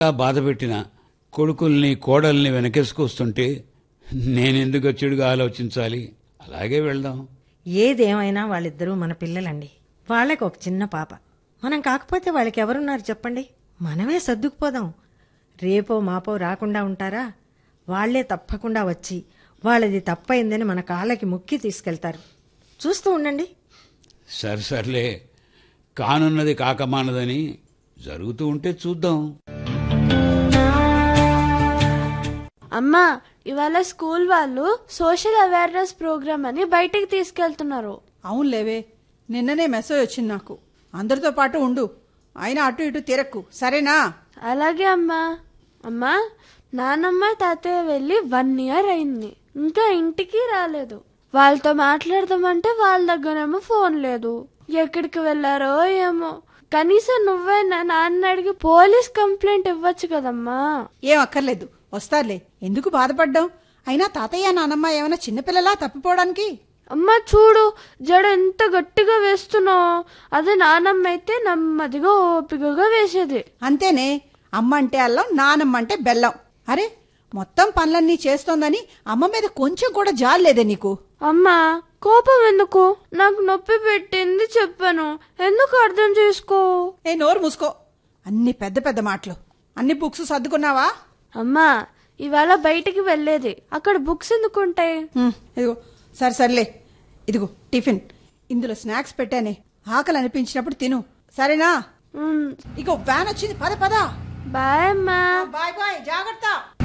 బాధ పెట్టిన కొడుకుల్ని కోడల్ని వెనకేసుకొస్తుంటే నేనెందుకు చెడుగా ఆలోచించాలి అలాగే వెళ్దాం ఏదేమైనా వాళ్ళిద్దరూ మన పిల్లలండి వాళ్ళకి ఒక చిన్న పాప మనం కాకపోతే వాళ్ళకి ఎవరున్నారు చెప్పండి మనమే సర్దుకుపోదాం రేపో మాపో రాకుండా ఉంటారా వాళ్లే తప్పకుండా వచ్చి వాళ్ళది తప్పైందని మన కాళ్ళకి ముక్కి తీసుకెళ్తారు చూస్తూ ఉండండి సరే సర్లే కానున్నది కాకమానదని జరుగుతూ ఉంటే చూద్దాం అమ్మా ఇవాళ స్కూల్ వాళ్ళు సోషల్ అవేర్నెస్ ప్రోగ్రామ్ అని బయటికి తీసుకెళ్తున్నారు అవునులేవే నిన్ననే మెసేజ్ వచ్చింది నాకు అందరితో పాటు ఉండు అయినా అటు ఇటు తిరక్కు సరేనా అలాగే అమ్మా అమ్మా నానమ్మ తాతయ్య వెళ్ళి వన్ ఇయర్ అయింది ఇంకా ఇంటికి రాలేదు వాళ్ళతో మాట్లాడదామంటే వాళ్ళ దగ్గరేమో ఫోన్ లేదు ఎక్కడికి వెళ్ళారో ఏమో కనీసం నువ్వైనా నాన్న అడిగి పోలీస్ కంప్లైంట్ ఇవ్వచ్చు కదమ్మా ఏం అక్కర్లేదు వస్తారులే ఎందుకు బాధపడ్డాం అయినా తాతయ్య నానమ్మ ఏమైనా చిన్నపిల్లలా తప్పిపోవడానికి అమ్మా చూడు జడ ఎంత గట్టిగా వేస్తున్నావు అదే నానమ్మ అయితే నెమ్మదిగా ఓపికగా వేసేది అంతేనే అమ్మ అంటే అల్లం నానమ్మ అంటే బెల్లం అరే మొత్తం పనులన్నీ చేస్తోందని అమ్మ మీద కొంచెం కూడా జాలేదే నీకు అమ్మా కోపం ఎందుకు నాకు నొప్పి పెట్టింది చెప్పాను ఎందుకు అర్థం చేసుకో ఏ నోరు మూసుకో అన్ని పెద్ద పెద్ద మాటలు అన్ని బుక్స్ సర్దుకున్నావా అమ్మా ఇవాళ బయటికి వెళ్ళేది అక్కడ బుక్స్ ఎందుకుంటాయి హ్మ్, ఇదిగో సరే సర్లే ఇదిగో టిఫిన్ ఇందులో స్నాక్స్ పెట్టానే ఆకలి అనిపించినప్పుడు తిను సరేనా ఉమ్, ఇగో వ్యాన్ వచ్చింది పద పద బాయ్ అమ్మా బాయ్ బాయ్ జాగ్రత్త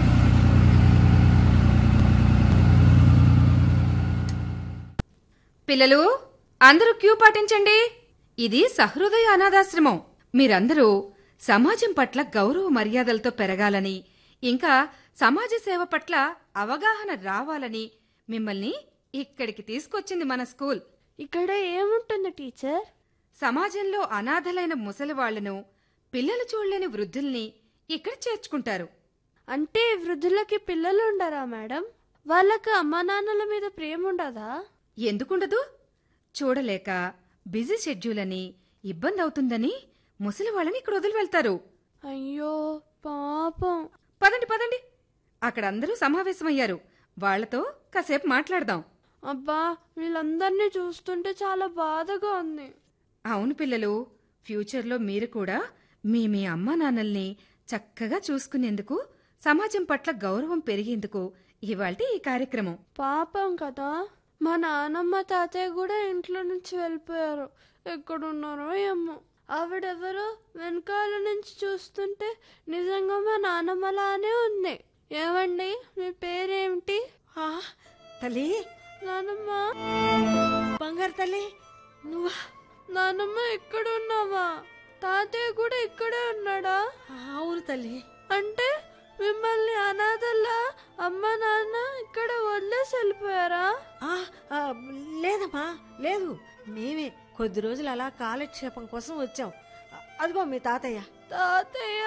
పిల్లలు అందరూ క్యూ పాటించండి ఇది సహృదయ అనాథాశ్రమం మీరందరూ సమాజం పట్ల గౌరవ మర్యాదలతో పెరగాలని ఇంకా సమాజ సేవ పట్ల అవగాహన రావాలని మిమ్మల్ని ఇక్కడికి తీసుకొచ్చింది మన స్కూల్ ఇక్కడ ఏముంటుంది టీచర్ సమాజంలో అనాథలైన ముసలివాళ్లను పిల్లలు చూడలేని వృద్ధుల్ని ఇక్కడ చేర్చుకుంటారు అంటే వృద్ధులకి పిల్లలు ఉండరా మేడం వాళ్ళకి అమ్మా నాన్నల మీద ప్రేమ ఉండదా ఎందుకుండదు చూడలేక బిజీ షెడ్యూల్ అని ఇబ్బంది అవుతుందని ముసలి వాళ్ళని ఇక్కడ వదిలి వెళ్తారు అయ్యో పాపం పదండి పదండి అక్కడ అందరూ సమావేశమయ్యారు వాళ్లతో కాసేపు మాట్లాడదాం అబ్బా వీళ్ళందరినీ చూస్తుంటే చాలా బాధగా ఉంది అవును పిల్లలు ఫ్యూచర్లో మీరు కూడా మీ మీ అమ్మా నాన్నల్ని చక్కగా చూసుకునేందుకు సమాజం పట్ల గౌరవం పెరిగేందుకు ఇవాల్టి ఈ కార్యక్రమం పాపం కదా మా నానమ్మ తాతయ్య కూడా ఇంట్లో నుంచి వెళ్ళిపోయారు ఎక్కడున్నారో ఏమో ఆవిడెవరో వెనకాల నుంచి చూస్తుంటే నిజంగా మా నానమ్మలానే ఉంది ఏమండి మీ పేరేమిటి ఆ, తల్లి నానమ్మ బంగారు తల్లి నువ్వా నానమ్మ ఎక్కడ ఉన్నావా తాతయ్య కూడా ఇక్కడే ఉన్నాడా అవును తల్లి అంటే మిమ్మల్ని అనాథల్లా అమ్మ నాన్న ఇక్కడ వదిలేసి వెళ్ళిపోయారా ఆ, ఆ, లేదమ్మా లేదు మేమే కొద్ది రోజులు అలా కాలక్షేపం కోసం వచ్చాం అ- అదిగో మీ తాతయ్య తాతయ్య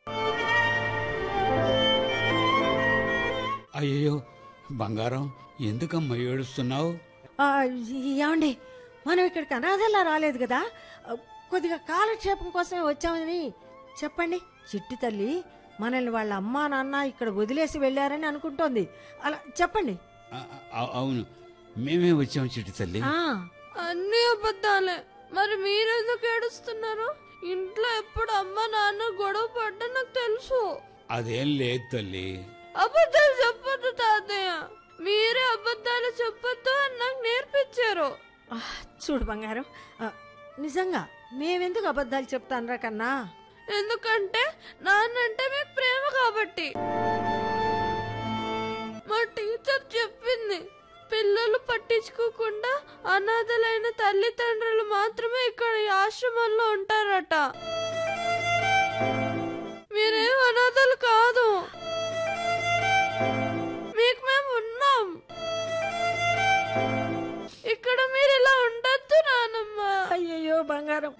అయ్యో బంగారం ఎందుకమ్మా ఏడుస్తున్నావు ఆ, ఏమండి మనం ఇక్కడికి అనాథల్లా రాలేదు కదా ఆ, కొద్దిగా కాలక్షేపం కోసమే వచ్చామని చెప్పండి చిట్టి తల్లి మనల్ని వాళ్ళ అమ్మా నాన్న ఇక్కడ వదిలేసి వెళ్ళారని అనుకుంటోంది అలా చెప్పండి ఆ, ఆ- అవును మేమే వచ్చాం చిట్టి తల్లి ఆ అన్ని అబద్ధాలే మరి మీరెందుకు ఏడుస్తున్నారు ఇంట్లో ఎప్పుడు అమ్మ నాన్న గొడవ పడ్డా నాకు తెలుసు అదేం లేదు తల్లి అబద్ధాలు చెప్పొద్దు తాతయ్య మీరే అబద్ధాలు చెప్పొద్దు అని నాకు నేర్పించారు ఆ, చూడు బంగారం ఆ, నిజంగా మేమెందుకు అబద్ధాలు చెప్తానరా కన్నా ఎందుకంటే నాన్నంటే మీకు ప్రేమ కాబట్టి మా టీచర్ చెప్పింది పిల్లలు పట్టించుకోకుండా అనాథలైన తల్లిదండ్రులు మాత్రమే ఇక్కడ ఈ ఆశ్రమంలో ఉంటారట మీరేం అనాథలు కాదు మీకు మేము ఉన్నాం ఇక్కడ మీరు ఇలా ఉండొద్దు నానమ్మ అయ్యయ్యో బంగారం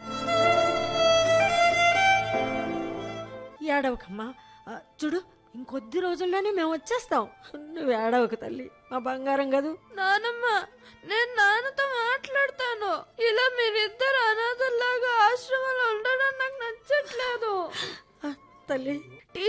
ఏడవకమ్మా ఆ, చూడు ఇంకొద్ది రోజుల్లోనే మేము వచ్చేస్తాం నువ్వు ఏడవకు తల్లి మా బంగారం కదూ నానమ్మ నేను నాన్నతో మాట్లాడతాను ఇలా మీరిద్దరు అనాథల్లాగా ఆశ్రమంలో ఉండడం నాకు నచ్చట్లేదు ఆ, తల్లి